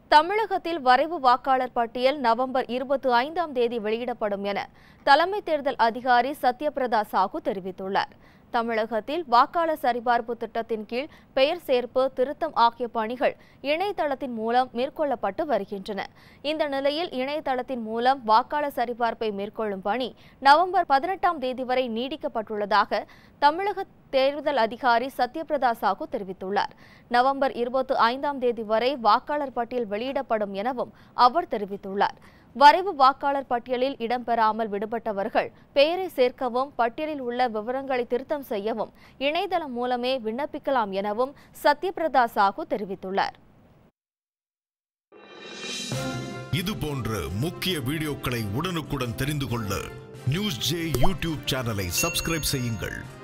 தமிழகத்தில் வரைவு வாக்காளர் பட்டியல் நவம்பர் இருபத்தி ஐந்தாம் தேதி வெளியிடப்படும் என தலைமை தேர்தல் அதிகாரி சத்யபிரதா சாஹூ தெரிவித்துள்ளார் தமிழகத்தில் வாக்காளர் சரிபார்ப்பு திட்டத்தின் கீழ் பெயர் சேர்ப்பு திருத்தம் ஆகிய பணிகள் இணையதளத்தின் மூலம் மேற்கொள்ளப்பட்டு வருகின்றன இந்த நிலையில் இணையதளத்தின் மூலம் வாக்காளர் சரிபார்ப்பை மேற்கொள்ளும் பணி நவம்பர் பதினெட்டாம் தேதி வரை நீடிக்கப்பட்டுள்ளதாக தமிழக தேர்தல் அதிகாரி சத்யபிரதா சாஹூ தெரிவித்துள்ளார் நவம்பர் இருபத்தி ஐந்தாம் தேதி வரை வாக்காளர் பட்டியல் வெளியிடப்படும் எனவும் அவர் தெரிவித்துள்ளார் வரைவு வாக்காளர் பட்டியலில் இடம்பெறாமல் விடுபட்டவர்கள் பெயரை சேர்க்கவும் பட்டியலில் உள்ள விவரங்களை திருத்தம் செய்யவும் இணையதளம் மூலமே விண்ணப்பிக்கலாம் எனவும் சத்யபிரதா சாஹூ தெரிவித்துள்ளார் இது போன்ற முக்கிய வீடியோக்களை உடனுக்குடன் தெரிந்து கொள்ள நியூஸ் ஜே யூடியூப் சேனலை சப்ஸ்கிரைப் செய்யுங்கள்